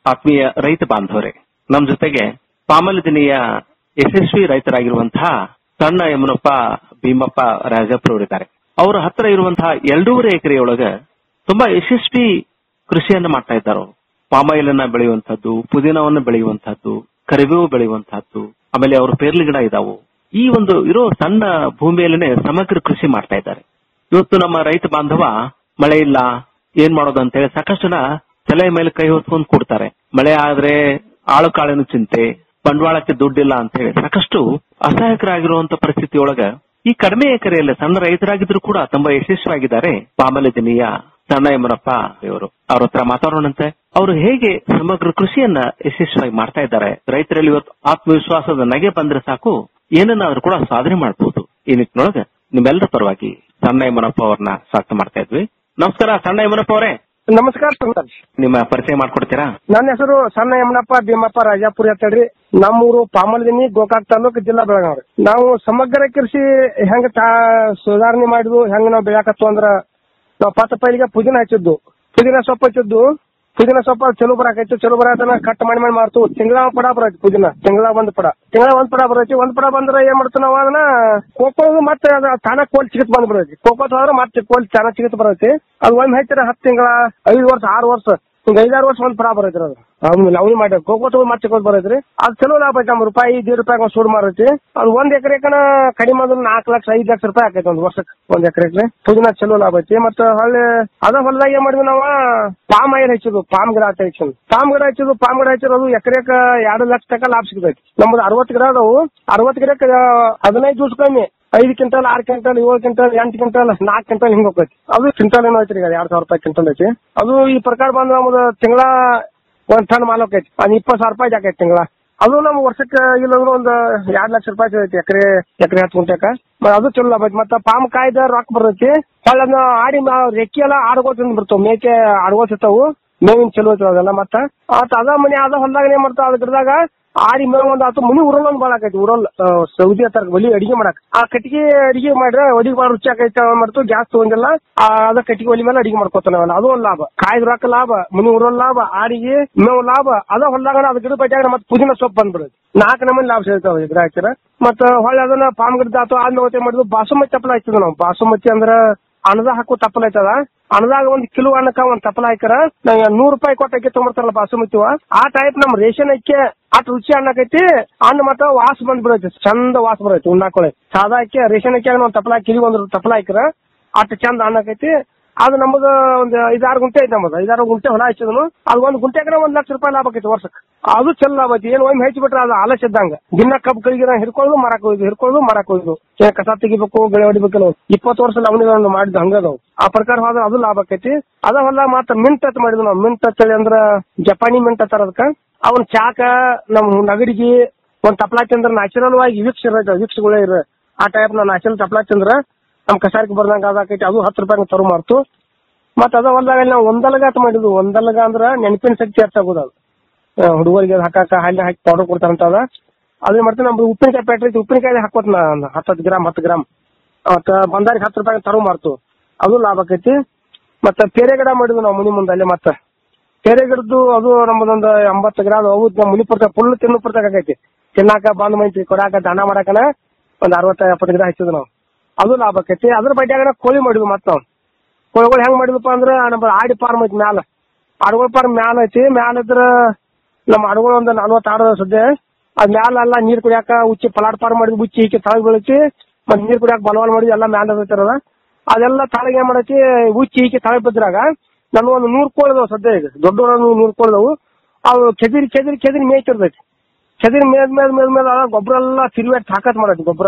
ಆತ್ಮೀಯ ರೈತ ಬಾಂಧವರೇ ನಮ್ ಜೊತೆಗೆ ಪಾಮಲದಿನಿಯ ಯಶಸ್ವಿ ರೈತರಾಗಿರುವಂತಹ ಸಣ್ಣ ಯಮನಪ್ಪ ಭೀಮಪ್ಪ ರಾಜಾಪುರವರಿದ್ದಾರೆ ಅವರ ಹತ್ರ ಇರುವಂತಹ ಎರಡೂವರೆ ಎಕರೆಯೊಳಗ ತುಂಬಾ ಯಶಸ್ವಿ ಕೃಷಿಯನ್ನ ಮಾಡ್ತಾ ಇದ್ದಾರೆ ಅವರು ಪಾಮಾಯಿಲ್ ಅನ್ನ ಬೆಳೆಯುವಂತಹದ್ದು ಪುದೀನವನ್ನು ಬೆಳೆಯುವಂತಹದ್ದು ಕರಿಬೇವು ಬೆಳೆಯುವಂತಹದ್ದು ಆಮೇಲೆ ಅವ್ರ ಪೇರ್ಲಿ ಗಿಡ ಇದಾವು ಈ ಒಂದು ಇರೋ ಸಣ್ಣ ಭೂಮಿಯಲ್ಲೇನೆ ಸಮಗ್ರ ಕೃಷಿ ಮಾಡ್ತಾ ಇದ್ದಾರೆ ಇವತ್ತು ನಮ್ಮ ರೈತ ಬಾಂಧವ ಮಳೆ ಇಲ್ಲ ಏನ್ ಮಾಡೋದು ಅಂತ ಹೇಳಿ ಸಾಕಷ್ಟು ಜನ ತಲೆ ಮೇಲೆ ಕೈ ಹೊತ್ಕೊಂಡು ಕೊಡ್ತಾರೆ ಮಳೆ ಆದ್ರೆ ಆಳು ಕಾಳಿನ ಚಿಂತೆ ಬಂಡವಾಳಕ್ಕೆ ದುಡ್ಡಿಲ್ಲ ಅಂತ ಹೇಳಿ ಸಾಕಷ್ಟು ಅಸಹಾಯಕರಾಗಿರುವಂತ ಪರಿಸ್ಥಿತಿ ಒಳಗ ಈ ಕಡಿಮೆ ಎಕರೆಯಲ್ಲಿ ಸಣ್ಣ ರೈತರಾಗಿದ್ರು ಕೂಡ ತುಂಬಾ ಯಶಸ್ವಿಯಾಗಿದ್ದಾರೆ ಪಾಮಲದಿನಿಯ ಸಣ್ಣ ಯಮನಪ್ಪ ಇವರು ಅವ್ರ ಹತ್ರ ಮಾತಾಡೋಣಂತೆ ಅವರು ಹೇಗೆ ಸಮಗ್ರ ಕೃಷಿಯನ್ನ ಯಶಸ್ವಿಯಾಗಿ ಮಾಡ್ತಾ ಇದ್ದಾರೆ ರೈತರಲ್ಲಿ ಇವತ್ತು ಆತ್ಮವಿಶ್ವಾಸದ ನಗೆ ಬಂದ್ರೆ ಸಾಕು ಏನನ್ನಾದ್ರೂ ಕೂಡ ಸಾಧನೆ ಮಾಡಬಹುದು ಈ ನಿಟ್ಟಿನೊಳಗ ನಿಮ್ಮೆಲ್ಲರ ಪರವಾಗಿ ಸಣ್ಣ ಯಮನಪ್ಪ ಅವ್ರನ್ನ ಸ್ವಾಗತ ಮಾಡ್ತಾ ಇದ್ವಿ ನಮಸ್ಕಾರ ಸಣ್ಣ ಯಮನಪ್ಪ ಅವರೇ ನಮಸ್ಕಾರ ಸರ್ ನಿಮ್ಮ ಪರಿಚಯ ಮಾಡ್ಕೊಡ್ತೀರಾ ನನ್ನ ಹೆಸರು ಸಣ್ಣ ಯಮನಪ್ಪ ಭೀಮಪ್ಪ ರಾಜಾಪುರಿ ಅಂತ ಹೇಳ್ರಿ ನಮ್ಮೂರು ಪಾಮಲದಿನಿ ಗೋಕಾಕ್ ತಾಲೂಕು ಜಿಲ್ಲಾ ಬೆಳಗಾವಿ ನಾವು ಸಮಗ್ರ ಕೃಷಿ ಹೆಂಗ ತಾ- ಸುಧಾರಣೆ ಮಾಡಿದ್ವು ಹೆಂಗ ನಾವು ಬೆಳ್ಯಾಕತ್ತು ಅಂದ್ರ ನಾವು ಪತ್ತ ಪೈಲಿಗೆ ಪುದೀನ ಹಚ್ಚಿದ್ದು ಪುದೀನ ಸೊಪ್ಪು ಹಚ್ಚಿದ್ದು ಪುದೀನ ಸೊಪ್ಪ ಚಲೋ ಬರಾಕೈತಿ ಚಲೋ ಬರಾತನ ಕಟ್ ಮಾಡಿ ಮಾಡಿ ಮಾರ್ತು ತಿಂಗಳ ಪಡ ಬರೈತಿ ಪುದೀನ ತಿಂಗಳ ಒಂದ್ ಪಡ ತಿಂಗಳ ಒಂದ್ ಪಡ ಬರೈತಿ ಒಂದ್ ಪಡ ಬಂದ್ರ ಏನ್ ಮಾಡ್ತೀವಿ ನಾವು ಅದನ್ನ ಕೋಕೋದು ಮತ್ತೆ ಅದ ತಾನ ಕೋಲ್ ಚಿಗಿತ್ ಬಂದ್ ಬರೈತಿ ಕೋಕೋತ್ ಹೋದ್ರ ಮತ್ತೆ ಕೋಲ್ ತಾನ ಚಿಗಿತ್ ಬರೈತಿ ಅದು ಒಮ್ಮೆ ಹಚ್ಚಿರ ಹತ್ತು ತಿಂಗಳ ಐದು ವರ್ಷ ಆರು ವರ್ಷ ಹಿಂಗ ಐದಾರು ವರ್ಷ ಒಂದ್ ಪಡ ಬರೈತ್ರಿ ಅದು ಅವ್ನು ಲವಣಿ ಮಾಡಿ ಕೋಕೋ ತಗೊಂಡ್ ಮತ್ತೆ ಕೋಲ್ ಬರೈತ್ರಿ ಅದು ಚಲೋ ಲಾಭ ಐತಿ ನಮ್ ರೂಪಾಯಿ ದೇಡ್ ರೂಪಾಯಿ ಒಂದ್ ಸೂಡ್ ಮಾರೈತಿ ಅದು ಒಂದ್ ಎಕರೆಕನ ಕಡಿಮೆ ಅಂದ್ರೆ ನಾಲ್ಕು ಲಕ್ಷ ಐದ್ ಲಕ್ಷ ರೂಪಾಯಿ ಆಕೈತಿ ಒಂದ್ ವರ್ಷಕ್ಕೆ ಒಂದ್ ಎಕರೆಗೆ ಪುದೀನ ಚಲೋ ಲಾಭ ಐತಿ ಮತ್ತ ಹೊಳ್ಳಿ ಅದ ಹೊಲದಾಗ ಏನ್ ಮಾಡಿದ್ವಿ ನಾವ ಪಾಮ್ ಆಯಿಲ್ ಹಚ್ಚಿದ್ವು ಪಾಮ್ ಗಿಡ ಹಚ್ಚಿದ್ವು ಪಾಮ್ ಗಿಡ ಹಚ್ಚಿದ್ವು ಪಾಮ್ ಗಿಡ ಹಚ್ಚಿರೋದು ಎಕರೆಕ ಎರಡು ಲಕ್ಷ ತನಕ ಲಾಭ ಸಿಗ್ತೈತಿ ನಮ್ದು ಅರವತ್ತು ಗಿಡ ಅದಾವು ಅರವತ್ತು ಗಿಡಕ್ಕೆ ಹದಿನೈದು ದಿವಸ ಕಮ್ಮಿ ಐದು ಕ್ವಿಂಟಲ್ ಆರು ಕ್ವಿಂಟಲ್ ಏಳು ಕ್ವಿಂಟಲ್ ಎಂಟು ಕ್ವಿಂಟಲ್ ನಾಲ್ಕು ಕ್ವಿಂಟಲ್ ಹಿಂಗ್ ಹೋಗ್ತೈತಿ ಅದು ಕ್ವಿಂಟಲ್ ಏನೋ ಐತ್ರಿ ಈಗ ಎರಡ್ ಸಾವಿರ ರೂಪಾಯಿ ಕ್ವಿಂಟಲ್ ಐತಿ ಅದು ಈ ಪ್ರಕಾರ ಬಂದ್ ನಮ್ದು ತಿಂಗಳ ಒಂದ್ ಟನ್ ಮಾಲ್ ಹೋಗೈತಿ ಅದ್ ಇಪ್ಪತ್ತು ಸಾವಿರ ರೂಪಾಯಿ ಜಾಕೈತಿ ತಿಂಗಳ ಅದು ನಮ್ ವರ್ಷಕ್ಕೆ ಇಲ್ಲಂದ್ರೆ ಒಂದು ಎರಡ್ ಲಕ್ಷ ರೂಪಾಯಿ ಸಿಗೈತಿ ಎಕರೆ ಎಕರೆ ಹತ್ತು ಗುಂಟೆಕ ಮ- ಅದು ಚಲೋ ಲಾಭ ಐತಿ ಮತ್ತ ಪಾಮ್ ಕಾಯ್ದ ರೊಕ್ಕ ಬರ್ತೈತಿ ಹೊಳ್ಳಿ ಅದನ್ನ ಆಡಿ ಮ- ರೆಕ್ಕಿ ಎಲ್ಲ ಆಡ್ಗೋಲ್ ತಿಂದ್ ಬಿಡ್ತಾವ ಮೇಕೆ ಆಡ್ಗೋಲ್ ಸಿಗ್ತಾವು ಮೇವಿನ ಚಲೋ ಐತಿ ಅದೆಲ್ಲ ಮತ್ತ ಆತ ಅದ ಮನಿ ಅದ ಹೊಲ್ದಾಗ ಏನ್ ಮಾಡ್ತಾವ ಅದ್ ಗಿಡದಾಗ ಆಡಿ ಮೇವ್ ಒಂದ್ ಆತು ಮನಿ ಉರಲ್ ಒಂದ್ ಬಾಳ ಆಕೈತಿ ಉರಲ್ ಆ, ಸೌದಿ ಹತ್ತಾರ ಒಲಿ ಅಡಿಗೆ ಮಾಡಕ್ ಆ ಕಟ್ಟಿಗೆ ಅಡಿಗೆ ಮಾಡ್ರೆ ಅಡಿಗೆ ಬಾಳ ರುಚಿ ಆಕೈತಿ ಅವ್ ಮಾಡ್ತು ಗ್ಯಾಸ್ ತಗೊಂಡಿಲ್ಲ ಆ, ಅದ ಕಟ್ಟಿಗೆ ಒಲಿ ಮೇಲೆ ಅಡಿಗೆ ಮಾಡ್ಕೊತಾನವಲ್ಲ ಅದು ಒಂದ್ ಲಾಭ ಕಾಯ್ದ ರೊಕ್ಕ ಲಾಭ ಮನಿ ಉರಲ್ ಲಾಭ ಆಡಿಗೆ ಮೇವ್ ಲಾಭ ಅದ ಹೊಲ್ದಾಗ ಅದ ಗಿಡ ಬಡ್ಯಾಗ ಮತ್ತೆ ಪುದೀನ ಸೊಪ್ಪು ಬಂದ್ಬಿಡುತ್ತೆ ನಾಲ್ಕು ನಮೂನಿ ಲಾಭ ಸಿಗ್ತಾವ ಗಿಡ ಹಾಕಿರ ಮತ್ತ ಹೊಳ್ಳಿ ಅದನ್ನ ಪಾಮ್ ಗಿಡದ ಆತು ಆದ್ಮೇಲೆ ಏನ್ ಮಾಡಿದ್ವಿ ಬಾಸುಮತಿ ತಪ್ಪಲ ಹಾಕ್ತಿದ್ವಿ ನಾವು ಬಾಸುಮತಿ ಅಂದ್ರ ಅಣದ ಹಾಕೋ ತಪ್ಪಲ ಐತದ ಅಣದಾಗ ಒಂದ್ ಕಿಲೋ ಅನ್ನಕ್ಕ ಒಂದ್ ತಪ್ಪಲ ಹಾಕಿರ ನಾವ್ ನೂರ್ ರೂಪಾಯಿ ಕೊಟ್ಟ ಅಕ್ಕಿ ತಗೊಂಡ್ಬರ್ತಾರಲ್ಲ ಬಾಸುಮತಿವ ಆ ಟೈಪ್ ನಮ್ ರೇಷನ್ ಅಕ್ಕಿ ಅಟ್ ರುಚಿ ಅನ್ನಕೈತಿ ಹಣ್ಣು ಮತ್ತ ವಾಸ ಬಂದ್ ಬಿಡೈತಿ ಚಂದ ವಾಸ ಬರೈತಿ ಉಣ್ಣಾಕೊಳೆ ಸಾದಾ ಅಕ್ಕಿ ರೇಷನ್ ಅಕ್ಕಿ ಒಂದ್ ತಪ್ಪಲ ಕಿಲಿ ಒಂದ್ ತಪ್ಪಲ ಹಾಕಿರ ಅಟ್ ಚಂದ ಅನ್ನಕೈತಿ ಅದು ನಮ್ದು ಒಂದ್ ಐದಾರು ಗುಂಟೆ ಐತಿ ನಮ್ಮದು ಐದಾರು ಗುಂಟೆ ಹೊಲ ಹಚ್ಚಿದ್ನು ಅದು ಒಂದ್ ಗುಂಟೆಗೆ ಒಂದ್ ಲಕ್ಷ ರೂಪಾಯಿ ಲಾಭ ಆಕೈತಿ ವರ್ಷಕ್ಕೆ ಅದು ಚಲೋ ಲಾಭ ಐತಿ ಏನ್ ಒಮ್ಮೆ ಹೆಚ್ಚಿ ಬಿಟ್ರೆ ಅದು ಆಲಸ್ಯ ಇದ್ದಂಗ ದಿನ ಕಬ್ಬು ಕೈಗೆ ಹಿಡ್ಕೊಳ್ಳೋದು ಮರಕ್ ಹೋಯ್ದು ಹಿಡ್ಕೊಳ್ಳೋದು ಮರಕ್ ಹೋಯ್ದು ಏನ್ ಕಸ ತೆಗಿಬೇಕು ಬೆಳೆ ಹೊಡಿಬೇಕಲ್ಲ ಇಪ್ಪತ್ತು ವರ್ಷ ಲವಣಿಗಳನ್ನು ಮಾಡಿದ್ದು ಹಂಗದವು ಆ ಪ್ರಕಾರ ಹೋದ್ರೆ ಅದು ಲಾಭ ಆಕೈತಿ ಅದ ಹೊಲ ಮತ್ತ ಮಿಂಟ್ ಹತ್ ಮಾಡಿದ್ವಿ ನಾವು ಮಿಂಟ್ ಹತ್ತಳಿ ಅಂದ್ರ ಜಪಾನಿ ಮಿಂಟ್ ಹತ್ತಾರ ಅದಕ್ಕ ಅವನ್ ಚಾಕ ನಮ್ ನಗಡಿಗೆ ಒಂದ್ ತಪ್ಲಾ ತಿಂದ್ರ ನ್ಯಾಚುರಲ್ ಆಗಿ ವೀಕ್ಷ ಇರೈತೆ ವೀಕ್ಷಗಳೇ ಇರ ಆ ಟೈಪ್ ನಾ ನ್ಯಾಚುರಲ್ ತಪ್ಲಾ ತಿಂದ್ರ ನಮ್ ಕಸಾರಿಕೆ ಬರ್ದಂಗ ಅದಾಕೈತಿ ಅದು ಹತ್ತು ರೂಪಾಯಿ ತರು ಮಾರ್ತು ಮತ್ತ ಅದ ಹೊಲ್ದಾಗ ನಾವು ಒಂದಲಗ ಅಂತ ಮಾಡಿದ್ವು ಒಂದಲಗ ಅಂದ್ರ ನೆನಪಿನ ಶಕ್ತಿ ಹೆಚ್ಚಾಗೋದು ಅದು ಆ, ಹುಡುಗರಿಗೆ ಅದ್ ಹಾಕಾಕ ಹಾಲಿ ಹಾಕಿ ಪೌಡರ್ ಕೊಡ್ತಾರಂತ ಅದ ಅದೇ ಮಾಡ್ತೀನಿ ನಮ್ದು ಉಪ್ಪಿನಕಾಯಿ ಪ್ಯಾಟ್ರಿ ಐತಿ ಉಪ್ಪಿನಕಾಯಿ ಹಾಕೋತ್ ನಾ ಒಂದ್ ಹತ್ತತ್ತು ಗ್ರಾಮ್ ಹತ್ತು ಗ್ರಾಮ್ ಮತ್ತ ಬಂದಾರಿಗೆ ಹತ್ತು ರೂಪಾಯಿ ತರು ಮಾರ್ತು ಅದು ಲಾಭ ಆಕೈತಿ ಮತ್ತ ಪೇರೆ ಗಿಡ ಮಾಡಿದ್ವಿ ನಾವು ಮುನಿ ಮುಂದೆ ಅಲ್ಲೇ ಮತ್ತ ಪೇರೆ ಗಿಡದ್ದು ಅದು ನಮ್ಮದೊಂದು ಎಂಬತ್ತು ಗ್ರಾಮ್ ಅವು ನಮ್ಮ ಮುನಿ ಪುರ್ತ ಫುಲ್ ತಿನ್ನು ಪುರ್ತಕ ಆಗೈತಿ ತಿನ್ನಾಕ ಬಂದ್ ಮೈತಿ ಕೊಡಾಕ ದಾನ ಮಾಡಾಕನ ಒಂದ್ ಅರವತ್ತ ಎಪ್ಪತ್ತು ಗಿಡ ಹಚ್ಚಿದ್ವಿ ನಾವು ಅದು ಲಾಭ ಆಕೈತಿ ಅದ್ರ ಬಡ್ಡಿಯಾಗ ಕೋಳಿ ಮಾಡಿದ್ವಿ ಮತ್ತ ನಾವು ಕೋಳಿಗಳು ಹೆಂಗ್ ಮಾಡಿದ್ವಪ್ಪ ಅಂದ್ರ ನಮ್ಮ ಆಡಿ ಫಾರ್ಮ್ ಐತಿ ಮ್ಯಾಲ ಆಡುಗಳ ಫಾರ್ಮ್ ಮ್ಯಾಲ ಐತಿ ಮ್ಯಾಲ ಇದ್ರ ನಮ್ಮ ಆಡುಗಳು ಒಂದ್ ನಲ್ವತ್ತು ಆಡು ಸದ್ಯ ಅದ್ ಮ್ಯಾಲ ಎಲ್ಲ ನೀರ್ ಕುಡಿಯಾಕ ಉಚ್ಚಿ ಪಲಾಟ್ ಫಾರ್ಮ್ ಮಾಡಿದ್ವಿ ಉಚ್ಚಿ ಈಕಿ ತಳಗ್ ಬೀಳೈತಿ ಮತ್ ನೀರ್ ಕುಡಿಯಾಕ ಬಲವಾಲ್ ಮಾಡಿದ್ವಿ ಎಲ್ಲ ಮ್ಯಾಲ ಇರ್ತಾರದ ಅದೆಲ್ಲ ತಳಗ್ ಏನ್ ಮಾಡೈತಿ ಉಚ್ಚಿ ಈಕಿ ತಳಗ್ ಬಿದ್ರಾಗ ನನ್ ಒಂದು ನೂರ್ ಕೋಳಿದವು ಸದ್ಯ ಈಗ ದೊಡ್ಡ ನೂರ್ ಕೋಳಿದವು ಅವು ಕೆದಿರಿ ಕೆದಿರಿ ಕೆದಿರಿ ಮೇಯ್ತಿರ್ತೈತಿ ಕೆದಿರಿ ಮೇದ್ ಮೇದ್ ಮೇದ್ ಮೇದ್ ಅದ ಗೊಬ್ಬರ ಎಲ್ಲ ತಿರುವೇಟ್ ಹಾಕತ್ ಮಾಡೈತಿ ಗೊಬ್ಬರ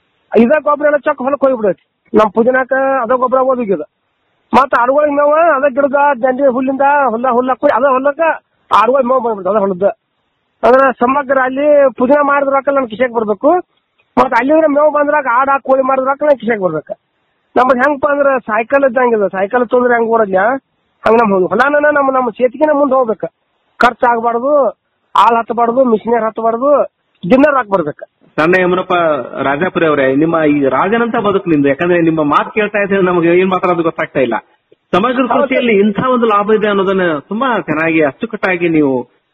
ಇದ ಗೊಬ್ಬರ ಎಲ್ಲ ಚಕ್ ಹೊಲಕ್ ಹೋಗ್ಬಿಡೈತಿ ನಮ್ ಪುದೀನಾಕ ಅದ ಗೊಬ್ಬರ ಓದಿಗ್ಯದ ಮತ್ತ ಆಡುಗಳಿಗೆ ಮೇವ ಅದ ಗಿಡದ ದಂಡಿ ಹುಲ್ಲಿಂದ ಹುಲ್ಲ ಹುಲ್ಲ ಕುಯ್ ಅದ ಹೊಲಕ್ಕ ಆಡುಗಳ ಮೇವ್ ಬಂದ್ಬಿಡ್ತು ಅದ ಹೊಲದ ಅಂದ್ರೆ ಸಮಗ್ರ ಅಲ್ಲಿ ಪುದೀನ ಮಾಡಿದ ರೊಕ್ಕ ನಮ್ ಕಿಶೆಗೆ ಬರ್ಬೇಕು ಮತ್ತ ಅಲ್ಲಿ ಮೇವ್ ಬಂದ್ರಾಗ ಆಡ ಕೋಳಿ ಮಾಡಿದ ರೊಕ್ಕ ನಮ್ ಕಿಶೆಗೆ ಬರ್ಬೇಕು ನಮ್ದು ಹೆಂಗಪ್ಪ ಅಂದ್ರ ಸೈಕಲ್ ಇದ್ದಂಗಿದ ಸೈಕಲ್ ತೊಂದ್ರೆ ಹೆಂಗ್ ಬರದ್ಲ ಹಂಗ ನಮ್ ಹೊಲಾನ ನಮ್ ನಮ್ಮ ಸೇತಿಗೆ ಮುಂದೆ ಹೋಗ್ಬೇಕು ಖರ್ಚು ಆಗ್ಬಾರ್ದು ಹಾಲ್ ಹತ್ತಬಾರ್ದು ಮಿಷಿನರ್ ಹತ್ತಬಾರ್ದು ದಿನ ರೊಕ್ಕ ಬರ್ಬೇಕು ಸಣ್ಣ ಯಮನಪ್ಪ ರಾಜಾಪುರಿ ಅವರೇ ನಿಮ್ಮ ಈ ರಾಜನಂತ ಬದುಕು ನಿಮ್ದು ಯಾಕಂದ್ರೆ ನಿಮ್ಮ ಮಾತು ಕೇಳ್ತಾ ಇದ್ರೆ ನಮಗೆ ಏನ್ ಮಾತಾಡೋದು ಗೊತ್ತಾಗ್ತಾ ಇಲ್ಲ ಸಮಗ್ರ ಕೃಷಿಯಲ್ಲಿ ಇಂಥ ಒಂದು ಲಾಭ ಇದೆ ಅನ್ನೋದನ್ನ ತುಂಬಾ ಚೆನ್ನಾಗಿ ಅಚ್ಚುಕಟ್ಟಾಗಿ ನೀವು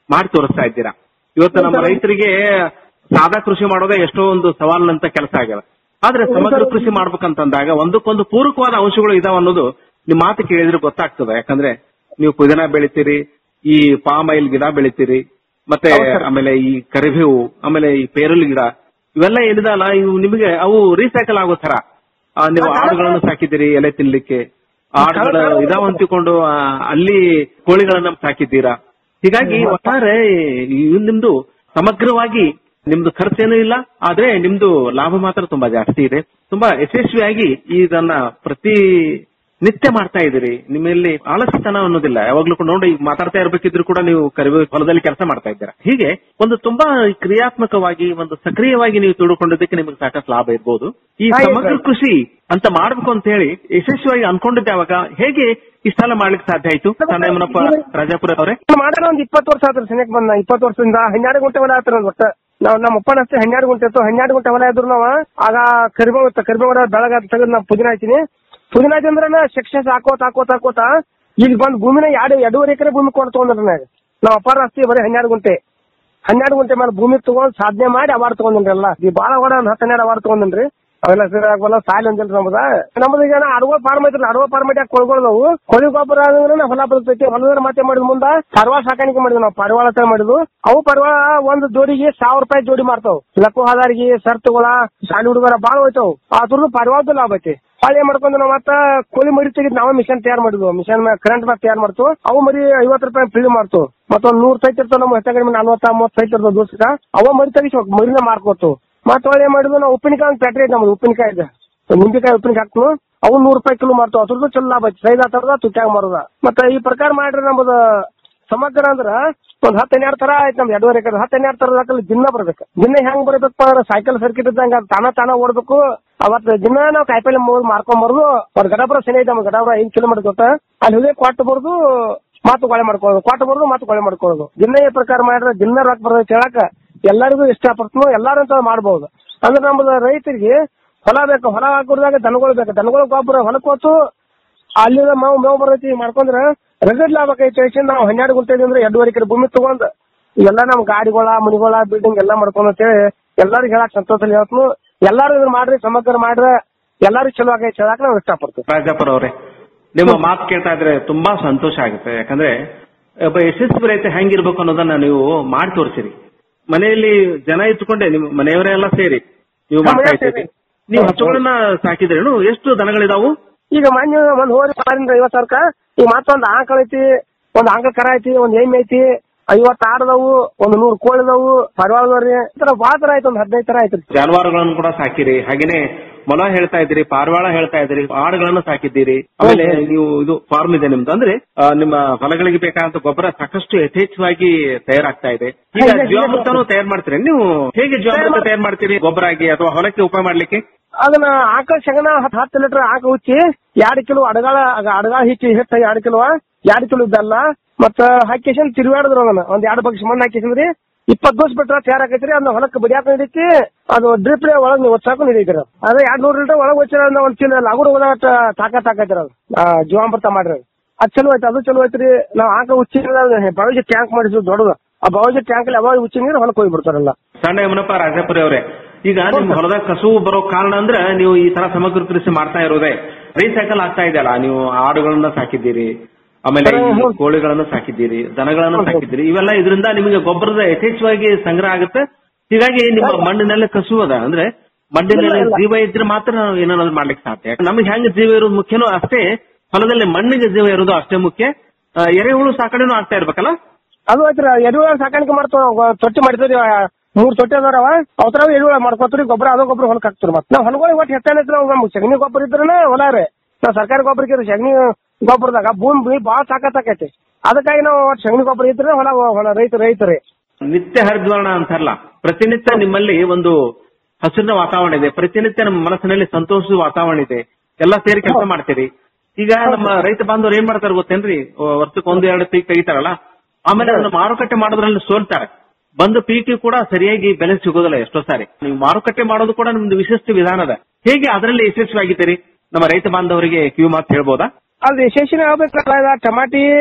ಮಾಡಿ ತೋರಿಸ್ತಾ ಇದ್ದೀರಾ ಇವತ್ತು ನಮ್ಮ ರೈತರಿಗೆ ಸಾದಾ ಕೃಷಿ ಮಾಡೋದೇ ಎಷ್ಟೋ ಒಂದು ಸವಾಲಿನಂತ ಕೆಲಸ ಆಗ್ಯದ ಆದ್ರೆ ಸಮಗ್ರ ಕೃಷಿ ಮಾಡ್ಬೇಕಂತಂದಾಗ ಒಂದಕ್ಕೊಂದು ಪೂರಕವಾದ ಅಂಶಗಳು ಇದಾವ ಅನ್ನೋದು ನಿಮ್ ಮಾತು ಕೇಳಿದ್ರೆ ಗೊತ್ತಾಗ್ತದೆ ಯಾಕಂದ್ರೆ ನೀವು ಪುದೀನ ಬೆಳಿತೀರಿ ಈ ಪಾಮ್ ಆಯಿಲ್ ಗಿಡ ಬೆಳಿತೀರಿ ಮತ್ತೆ ಹೌದು ಸರ್. ಆಮೇಲೆ ಈ ಕರಿಬೇವು ಆಮೇಲೆ ಈ ಪೇರಲ್ ಗಿಡ ಇವೆಲ್ಲ ಏನಿದಲ್ಲ ಇವು ನಿಮಗೆ ಅವು ರೀಸೈಕಲ್ ಆಗೋ ತರ ಆ, ನೀವು ಅದು- ಆಡುಗಳನ್ನು ಸಾಕಿದ್ದೀರಿ ಎಲೆ ತಿನ್ಲಿಕ್ಕೆ ಆಡುಗಳು ಹೌದು. ಇದಾವ ಅಂತಿಕೊಂಡು ಆ, ಅಲ್ಲಿ ಕೋಳಿಗಳನ್ನ ಸಾಕಿದ್ದೀರಾ ಹೀಗಾಗಿ ಒಟ್ಟಾರೆ ಇವ್ ನಿಮ್ದು ಸಮಗ್ರವಾಗಿ ನಿಮ್ದು ಖರ್ಚೇನೂ ಇಲ್ಲ ಆದ್ರೆ ನಿಮ್ದು ಲಾಭ ಮಾತ್ರ ತುಂಬಾ ಜಾಸ್ತಿ ಇದೆ ತುಂಬಾ ಯಶಸ್ವಿಯಾಗಿ ಇದನ್ನ ಪ್ರತಿ ನಿತ್ಯ ಮಾಡ್ತಾ ಇದ್ದೀರಿ ನಿಮ್ಮಲ್ಲಿ ಆಲಸ್ಯತನ ಅನ್ನೋದಿಲ್ಲ ಯಾವಾಗ್ಲೂ ಕೂಡ ನೋಡಿ ಈಗ ಮಾತಾಡ್ತಾ ಇರ್ಬೇಕಿದ್ರು ಕೂಡ ನೀವು ಕರಿಬೇವು ಹೊಲದಲ್ಲಿ ಕೆಲಸ ಮಾಡ್ತಾ ಇದ್ದೀರಾ ಹೀಗೆ ಒಂದು ತುಂಬಾ ಕ್ರಿಯಾತ್ಮಕವಾಗಿ ಒಂದು ಸಕ್ರಿಯವಾಗಿ ನೀವು ತುಡುಕೊಂಡಿದ್ದಕ್ಕೆ ನಿಮಗೆ ಸಾಕಷ್ಟು ಲಾಭ ಇರ್ಬೋದು ಈ ಹಾಗೆ ಸಮಗ್ರ ಸರ್. ಕೃಷಿ ಅಂತ ಮಾಡ್ಬೇಕು ಅಂತ ಹೇಳಿ ಯಶಸ್ವಿಯಾಗಿ ಅನ್ಕೊಂಡಿದ್ದೆ ಅವಾಗ ಹೇಗೆ ಇಷ್ಟೆಲ್ಲ ಮಾಡ್ಲಿಕ್ಕೆ ಸಾಧ್ಯ ಆಯ್ತು ಸಣ್ಣಮ್ಮನಪ್ಪ ರಾಜಾಪುರ ಅವರೇ ಮಾಡೋಣ ಒಂದ್ ಇಪ್ಪತ್ತು ವರ್ಷ ಆತ್ರ ಸೆನೆಕ್ ಬಂದ ಇಪ್ಪತ್ತು ವರ್ಷದಿಂದ ಹನ್ನೆರಡು ಗುಂಟೆ ಹೊಲ ಆತ್ರ ಒಟ್ಟ ನಾವ್ ನಮ್ಮ ಅಪ್ಪನ ಅಷ್ಟೇ ಹನ್ನೆರಡು ಗುಂಟೆ ಇತ್ತು ಹನ್ನೆರಡು ಗುಂಟೆ ಹೊಲ ಇದ್ರು ನಾವ ಆಗ ಕರಿಬೇವು ಇತ್ತು ಕರಿಬೇವು ಬೆಳಗ ತೆಗೆದು ನಾ ಪುದೀನ ಹಾಕಿನಿ ಪುದೀನ ಅಂದ್ರೆ ಶಿಕ್ಷೆ ಹಾಕೋತ ಹಾಕೋತ ಹಾಕೋತ ಈಗ ಬಂದ್ ಭೂಮಿನ ಎರಡು ಎರಡೂವರೆ ಎಕರೆ ಭೂಮಿ ಕೊಟ್ಟು ತಗೊಂಡ್ರ ನಾಗ ನಾವ್ ಅಪ್ಪಾರ ಅಷ್ಟೇ ಬರೀ ಹನ್ನೆರಡು ಗುಂಟೆ ಹನ್ನೆರಡು ಗುಂಟೆ ಮೇಲೆ ಭೂಮಿ ತಗೊಂಡ್ ಸಾಧನೆ ಮಾಡಿ ಅವಾರ್ಡ್ ತಗೊಂಡ್ರಿ ಎಲ್ಲ ಈ ಬಾಳ ಹೊಡ ಒಂದ್ ಹತ್ತು ಹನ್ನೆರಡು ಅವಾರ್ಡ್ ತಗೊಂಡ್ರಿ ಅವೆಲ್ಲ ಸರಿ ಆಗಲ್ಲ ಸಾಲ ಅಂದಿಲ್ರಿ ನಮ್ದ ನಮ್ದು ಈಗ ಅಡವ ಫಾರ್ಮ್ ಐತ್ರಿ ಅಡವ ಫಾರ್ಮ್ ಐತಿ ಕೊಳ್ಗೊಳ್ದವು ಕೊಳಿ ಗೊಬ್ಬರ ಅಂದ್ರೆ ಹೊಲ ಬರ್ತೈತಿ ಹೊಲದ ಮತ್ತೆ ಮಾಡಿದ್ ಮುಂದ ಪಾರಿವಾಳ ಸಾಕಾಣಿಕೆ ಮಾಡಿದ್ವಿ ನಾವು ಪಾರಿವಾಳ ತರ ಮಾಡಿದ್ವು ಅವು ಪಾರಿವಾಳ ಒಂದ್ ಜೋಡಿಗೆ ಸಾವಿರ ರೂಪಾಯಿ ಜೋಡಿ ಮಾರ್ತಾವ್ ಲಕ್ಕು ಹಾದಾರಿಗೆ ಸರ್ತುಗಳ ಶಾಲಿ ಹುಡುಗರ ಬಾಳ ಹೋಯ್ತಾವ್ ಅದ್ರದ್ದು ಪಾರಿವಾಳದ ಲಾಭ ಐತಿ ಹೊಳ್ಳಿ ಮಾಡ್ಕೊಂಡು ನಾವು ಮತ್ತ ಕೋಳಿ ಮರಿ ತೆಗೆದು ನಾವೇ ಮಿಷನ್ ತಯಾರು ಮಾಡಿದ್ವು ಮಿಷನ್ ಕರೆಂಟ್ ಮ್ಯಾಗ ತಯಾರು ಮಾಡ್ತು ಅವು ಮರಿ ಐವತ್ತು ರೂಪಾಯಿ ಪಿಳಿ ಮಾಡ್ತು ಮತ್ತೊಂದ್ ನೂರ್ ಸೈಟ್ ಇರ್ತಾವ ನಮ್ಮ ಹೆಚ್ಚ ಕಡಿಮೆ ನಲ್ವತ್ತ ಮೂವತ್ ಸೈಟ್ ಇರ್ತಾವ ದೋಸ್ತ ಅವ ಮರಿ ತೆಗಿಸಿ ಮರಿನ ಮಾರ್ಕೋತು ಮತ್ತ ಹೊಳ್ಳಿ ಏನ್ ಮಾಡಿದ್ವು ನಾವು ಉಪ್ಪಿನಕಾಯಿ ಒಂದು ಫ್ಯಾಕ್ಟ್ರಿ ಐತೆ ನಮ್ದು ಉಪ್ಪಿನಕಾಯಿ ಇದೆ ನಿಂಬೆಕಾಯಿ ಉಪ್ಪಿನಕಾಯಿ ಹಾಕ್ತು ಅವು ನೂರ್ ರೂಪಾಯಿ ಕಿಲೋ ಮಾರ್ತಾವ ಅದ್ರದ್ದು ಚಲೋ ಲಾಭ ಐತಿ ಸೈದಾ ತರದ ತುಟ್ಯಾಗ ಮಾರೋದ ಮತ್ತೆ ಈ ಪ್ರಕಾರ ಮಾಡ್ರಿ ನಮ್ದು ಸಮಗ್ರ ಅಂದ್ರ ಒಂದ್ ಹತ್ತು ಹನ್ನೆರಡು ತರ ಆಯ್ತು ನಮ್ದು ಎರಡೂವರೆ ಎಕರೆ ಹತ್ತು ಹನ್ನೆರಡು ತರದ ಹಾಕಲ್ಲಿ ದಿನ ಬರ್ಬೇಕು ದಿನ ಹೆಂಗ್ ಬರ್ಬೇಕಪ್ಪ ಅಂದ್ರೆ ಸೈಕಲ್ ಸರ್ಕಿಟ್ ಇದ್ದಂಗ ಅದ್ ತಾನ ತಾನ ಓಡ್ಬೇಕು ಅವತ್ತು ದಿನ ನಾವು ಕಾಯಿಪಲ್ಲೆ ಮೂರ್ ಮಾರ್ಕೊಂಡ್ ಬರೋದು ಒಂದ್ ಗಡಾಪುರ ಸೆನೆ ಐತೆ ನಮ್ಗೆ ಗಡಾಪುರ ಐದು ಕಿಲೋಮೀಟರ್ ದೊಡ್ಡ ಅಲ್ಲಿ ಹೋಗಿ ಕೊಟ್ಟು ಬರೋದು ಮಾತು ಕೊಳೆ ಮಾಡ್ಕೊಳ್ಳೋದು ಕೊಟ್ಟು ಬರೋದು ಮಾತು ಕೊಳೆ ಮಾಡ್ಕೊಳ್ಳೋದು ದಿನ ಈ ಪ್ರಕಾರ ಮಾಡಿದ್ರೆ ದಿನ ರೊಕ್ಕ ಬರೋದು ಹೇಳಕ ಎಲ್ಲರಿಗೂ ಇಷ್ಟ ಪಡ್ತು ಎಲ್ಲಾರು ಅಂತ ಮಾಡ್ಬೋದು ಅಂದ್ರೆ ನಮ್ದು ರೈತರಿಗೆ ಹೊಲ ಬೇಕು ಹೊಲ ಹಾಕೋದಾಗ ದನಗಳು ಬೇಕು ದನಗಳ ಗೊಬ್ಬರ ಹೊಲಕ್ಕೆ ಹೋತು ಅಲ್ಲಿಂದ ಮಾವು ಮೇವು ಬರ್ತೈತಿ ಮಾಡ್ಕೊಂಡ್ರ ರಗಡ್ ಲಾಭ ಐತಿ ಹೆಚ್ಚಿನ ನಾವು ಹನ್ನೆರಡು ಗುಂಟೆ ಅಂದ್ರೆ ಎರಡೂವರೆ ಎಕರೆ ಭೂಮಿ ತಗೊಂಡ್ ಎಲ್ಲ ನಮ್ ಗಾಡಿಗಳ ಮನಿಗಳ ಬಿಲ್ಡಿಂಗ್ ಎಲ್ಲ ಮಾಡ್ಕೊಂಡ್ ಅಂತೇಳಿ ಎಲ್ಲರಿಗೂ ಹೇಳಕ್ ಸಂತೋಷ ಹೇಳ್ತು ಎಲ್ಲಾರು ಇದನ್ನ ಮಾಡ್ರಿ ಸಮಗ್ರ ಮಾಡ್ರೆ ಎಲ್ಲಾರು ಚಲೋ ಆಗೈತೆ ಹೇಳಕ್ ನಾವು ಇಷ್ಟಪಡ್ತೀವಿ ರಾಜಾಪುರ ಅವರೇ ನಿಮ್ಮ ಮಾತು ಕೇಳ್ತಾ ಇದ್ರೆ ತುಂಬಾ ಸಂತೋಷ ಆಗುತ್ತೆ ಯಾಕಂದ್ರೆ ಒಬ್ಬ ಯಶಸ್ವಿ ರೈತ ಹೆಂಗಿರ್ಬೇಕು ಅನ್ನೋದನ್ನ ನೀವು ಮಾಡಿ ತೋರಿಸಿರಿ ಮನೆಯಲ್ಲಿ ಜನ ಇಟ್ಕೊಂಡೆ ನಿಮ್ ಮನೆಯವರೆಲ್ಲ ಸೇರಿ ನೀವು ಮಾಡ್ತಾ ಇದ್ದೀರಿ ನೀವು ಹಸುಗಳನ್ನ ಸಾಕಿದ್ರೇನು ಎಷ್ಟು ದನಗಳಿದಾವು ಈಗ ಮಾನ್ಯ ಒಂದ್ ಹೋರಿ ಮಾರಿಂದ ಐವತ್ ಸಾವಿರಕ್ಕ ಈಗ ಮತ್ತೊಂದ್ ಆಕಳ ಐತಿ ಒಂದ್ ಆಕಳ ಕರ ಐತಿ ಒಂದ್ ಎಮ್ಮೆ ಐತಿ ಐವತ್ ಆಡದವು ಒಂದ್ ನೂರ್ ಕೋಳಿದವು ಪರವಾಳದವ್ರಿ ಈ ತರ ಬಾಳ ತರ ಆಯ್ತು ಒಂದ್ ಹದಿನೈದು ತರ ಆಯ್ತು ಜಾನುವಾರುಗಳನ್ನು ಕೂಡ ಸಾಕಿರಿ ಹಾಗೇನೆ ಮೊಲ ಹೇಳ್ತಾ ಇದ್ದೀರಿ ಪಾರಿವಾಳ ಹೇಳ್ತಾ ಇದ್ದೀರಿ ಆಡುಗಳನ್ನ ಸಾಕಿದ್ದೀರಿ ಆಮೇಲೆ ನೀವು ಇದು ಫಾರ್ಮ್ ಇದೆ ನಿಮ್ದು ಅಂದ್ರೆ ಆ, ನಿಮ್ಮ ಹೊಲಗಳಿಗೆ ಬೇಕಾದಂತ ಗೊಬ್ಬರ ಸಾಕಷ್ಟು ಯಥೇಚ್ಛವಾಗಿ ತಯಾರಾಗ್ತಾ ಇದೆ ಈಗ ಹೌದು, ಜೀವಾಮೃತನೂ ತಯಾರು ಮಾಡ್ತೀರಿ ನೀವು ಹೇಗೆ ಜೀವಾಮೃತ ತಯಾರು ಮಾಡ್ತೀರಿ ಗೊಬ್ಬರ ಆಗಿ ಅಥವಾ ಹೊಲಕ್ಕೆ ಉಪಯೋಗ ಮಾಡ್ಲಿಕ್ಕೆ ಅದನ್ನ ಆಕಳ ಶಗನ ಹತ್ ಹತ್ತು ಲೀಟರ್ ಆಕ ಹುಚ್ಚಿ ಎರಡ್ ಕಿಲೋ ಅಡಗಾಳ ಅಡಗಾಳ ಹಿಚ್ಚಿ ಹೆಚ್ಚ ಎರಡ್ ಕಿಲೋ ಎರಡ್ ಕಿಲೋ ಇದ್ದಲ್ಲ ಮತ್ತ ಹಾಕಿಸನ್ ತಿರುಗಾಡಿದ್ರು ಅದನ್ನ ಒಂದ್ ಎರಡು ಬಗ್ಸ್ ಮಣ್ಣು ಹಾಕಿಸಂದ್ರಿ ಇಪ್ಪತ್ ದಿವಸ ಬಿಟ್ರ ತಯಾರ ಆಕೈತ್ರಿ ಅದನ್ನ ಹೊಲಕ್ಕೆ ಬಡಿಯಾಕ ನಡೀತಿ ಅದು ಡ್ರಿಪ್ ಒಳಗ್ ನೀವು ಒಚ್ಚಾಕು ನಡೀತಿರ ಅದೇ ಎರಡ್ ನೂರ್ ಲೀಟರ್ ಒಳಗ್ ಒಚ್ಚಿರ ಒಂದ್ ಚೀಲ ಲಗುಡ್ ಹೋದಾಗ ತಾಕತ್ ಹಾಕೈತಿರ ಅದು ಆ, ಜೀವಾಮೃತ ಮಾಡ್ರಿ ಅದ್ ಚಲೋ ಐತಿ ಅದು ಚಲೋ ಐತ್ರಿ ನಾವ್ ಆಕ ಹುಚ್ಚಿ ಬಾವಿಜಿ ಟ್ಯಾಂಕ್ ಮಾಡಿದ್ವಿ ದೊಡ್ಡದು ಆ ಬಾವಿಜಿ ಟ್ಯಾಂಕ್ ಅಲ್ಲಿ ಯಾವಾಗ ಹುಚ್ಚಿ ನೀರು ಹೊಲಕ್ಕೆ ಹೋಗ್ಬಿಡ್ತಾರಲ್ಲ ಸಣ್ಣ ಯಮನಪ್ಪ ರಾಜಾಪುರಿ ಅವರೇ ಈಗ ನಿಮ್ ಹೊಲದಾಗ ಕಸುವು ಬರೋ ಕಾರಣ ಅಂದ್ರೆ ನೀವು ಈ ತರ ಸಮಗ್ರ ಕೃಷಿ ಮಾಡ್ತಾ ಇರೋದೇ ರೀಸೈಕಲ್ ಆಗ್ತಾ ಇದೆಯಲ್ಲ ನೀವು ಆಡುಗಳನ್ನ ಸಾಕಿದ್ದೀರಿ ಆಮೇಲೆ ಈ ಹೌದು. ಕೋಳಿಗಳನ್ನ ಸಾಕಿದ್ದೀರಿ ದನಗಳನ್ನ ಹೌದು. ಸಾಕಿದ್ದೀರಿ ಇವೆಲ್ಲ ಇದರಿಂದ ನಿಮಗೆ ಗೊಬ್ಬರದ ಯಥೇಚ್ಛವಾಗಿ ಸಂಗ್ರಹ ಆಗುತ್ತೆ ಹೀಗಾಗಿ ನಿಮ್ಮ ಮಣ್ಣಿನಲ್ಲಿ ಕಸು ಅದ ಅಂದ್ರೆ ಮಣ್ಣಿನಲ್ಲಿ ಇಲ್ಲ, ಇಲ್ಲ. ಜೀವ ಇದ್ರೆ ಮಾತ್ರ ನಾವು ಏನಾದ್ರು ಮಾಡ್ಲಿಕ್ಕೆ ಸಾಧ್ಯ ನಮಗೆ ಹೆಂಗ್ ಜೀವ ಇರೋದು ಮುಖ್ಯನೋ ಅಷ್ಟೇ ಹೊಲದಲ್ಲಿ ಮಣ್ಣಿಗೆ ಜೀವ ಇರೋದು ಅಷ್ಟೇ ಮುಖ್ಯ ಆ, ಎರೆಹುಳು ಸಾಕಣೆನೂ ಆಗ್ತಾ ಇರ್ಬೇಕಲ್ಲ ಅದು ಐತ್ರಿ ಎರುಳ ಸಾಕಾಣಿಕೆ ಮಾಡ್ತಾವ ನಾವು ತೊಟ್ಟಿ ಮಾಡಿದ್ರಿ ಮೂರ್ ತೊಟ್ಟಿ ಅದಾರವ ಅವತರ ಎರುಳ ಮಾಡ್ಕೋತೀರಿ ಗೊಬ್ಬರ ಅದು ಗೊಬ್ಬರ ಹೊಲಕ್ ಹಾಕ್ತಿರಿ ಮತ್ತೆ ನಾವು ಹೊಲಗಳಿಗೆ ಒಟ್ಟು ಹೆಚ್ಚಾನ ಇದ್ರೆ ನಮ್ಗೆ ಸಗಣಿ ಗೊಬ್ಬರ ಇದ್ರನ ಹೊಲ ರೀ ನಾವು ಸರ್ಕಾರಿ ಗೊಬ್ಬರಕ್ಕೆ ಸಗಣಿ ಗೊಬ್ಬರದಾಗ ಭೂಮಿ ಭಾಳ ತಾಕತ್ತಾಕೈತಿ ಅದಕ್ಕಾಗಿ ನಾವು ಒಟ್ಟು ಸಗಣಿ ಗೊಬ್ಬರ ಇದ್ರೆ ಹೊಲ ಹೊಲ ರೈತ ರೈತರಿ ನಿತ್ಯ ಹರಿದ್ವರ್ಣ ಅಂತಾರಲ್ಲ ಪ್ರತಿನಿತ್ಯ ನಿಮ್ಮಲ್ಲಿ ಒಂದು ಹಸಿರಿನ ವಾತಾವರಣ ಇದೆ ಪ್ರತಿನಿತ್ಯ ನಮ್ಮ ಮನಸ್ಸಿನಲ್ಲಿ ಸಂತೋಷದ ವಾತಾವರಣ ಇದೆ ಎಲ್ಲ ಸೇರಿ ಕೆಲಸ ಮಾಡ್ತೀರಿ ಈಗ ನಮ್ಮ ರೈತ ಬಾಂಧವರು ಏನ್ ಮಾಡ್ತಾರೆ ಗೊತ್ತೇನ್ರಿ ವರ್ಷಕ್ಕೆ ಒಂದು ಎರಡು ಪೀಕ್ ತೆಗಿತಾರಲ್ಲ ಆಮೇಲೆ ಅದನ್ನ ಮಾರುಕಟ್ಟೆ ಮಾಡೋದ್ರಲ್ಲಿ ಸೋಲ್ತಾರೆ ಬಂದ ಪೀಕ್ ಕೂಡ ಸರಿಯಾಗಿ ಬೆಲೆ ಸಿಗೋದಿಲ್ಲ ಎಷ್ಟೋ ಸಾರಿ ನೀವು ಮಾರುಕಟ್ಟೆ ಮಾಡೋದು ಕೂಡ ನಿಮ್ದು ವಿಶಿಷ್ಟ ವಿಧಾನ ಅದ ಹೇಗೆ ಅದರಲ್ಲಿ ಯಶಸ್ವಿಯಾಗಿದ್ದೀರಿ ನಮ್ಮ ರೈತ ಬಾಂಧವರಿಗೆ ಕಿವಿ ಮಾತು ಹೇಳ್ಬೋದಾ ಅದು ಯಶಸ್ವಿನ ಆಗ್ಬೇಕಲ್ಲ ಇದ ಟಮಾಟಿ